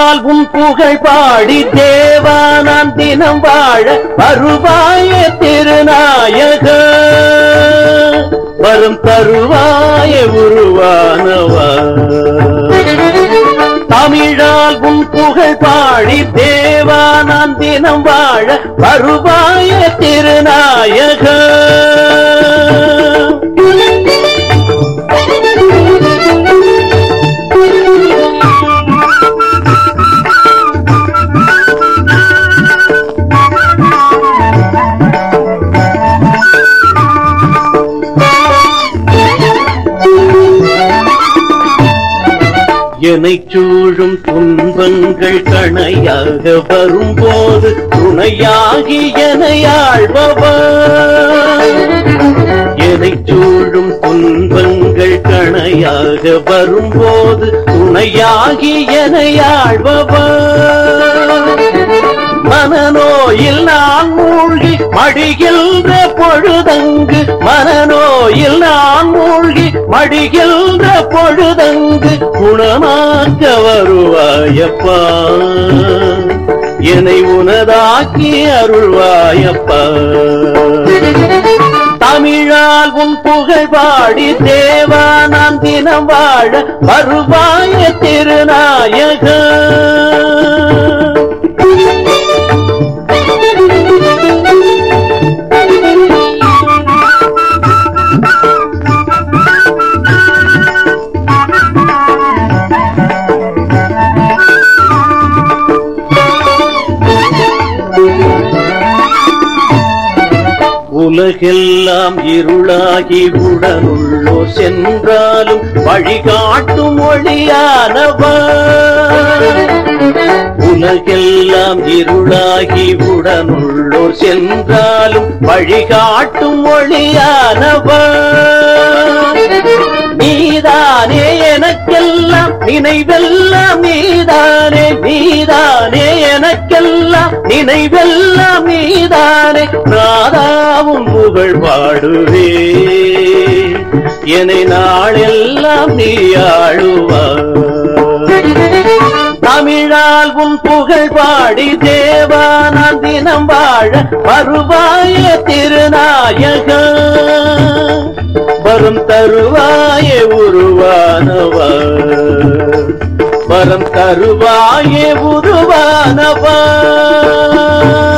தமிழால் உன் புகழ் பாடி தேவா நான் தினம் வாழ வருவாய திருநாயக வரும் தருவாய உருவானவா தமிழால் உன் புகழ் பாடி தேவா நான் தினம் வாழ வருவாய திருநாயக என்னை சூழும் துன்பங்கள் கணையாக வரும்போது துணையாகி எனையாழ்பவா என்னை சூழும் துன்பங்கள் கணையாக வரும்போது துணையாகி எனையாழ்பவா மனநோயில் நான் மூழ்கி மடிகின்ற பொழுதங்கு மனநோயில் நான் மூழ்கி மடிகின்ற பொழுதங்கு குணமாக்க வருவாயப்பா என்னை உனதாக்கி அருள்வாயப்பா தமிழால் உன் புகழ் பாடி தேவா நான் தினம் வாழ வருவாய திருநாயக உலகெல்லாம் இருளாகி உடனுள்ளோர் சென்றாலும் வழிகாட்டும் ஒளியானவா உலகெல்லாம் இருளாகி உடனுள்ளோர் சென்றாலும் வழிகாட்டும் ஒளியானவா நீதானே எனக்கெல்லாம் நினைவெல்லாம் நீதானே நீதானே எனக்கெல்லாம் நினைவெல்லாம் நீதானே நாதாவும் புகழ் பாடுவே என்னை நாளெல்லாம் நீ ஆளுவாய் தமிழால் உன் புகழ் பாடி தேவா நான் தினம் வாழ வருவாய திருநாயக வரும் தருவாய உருவானவா வரம் தருவாய உருவானவா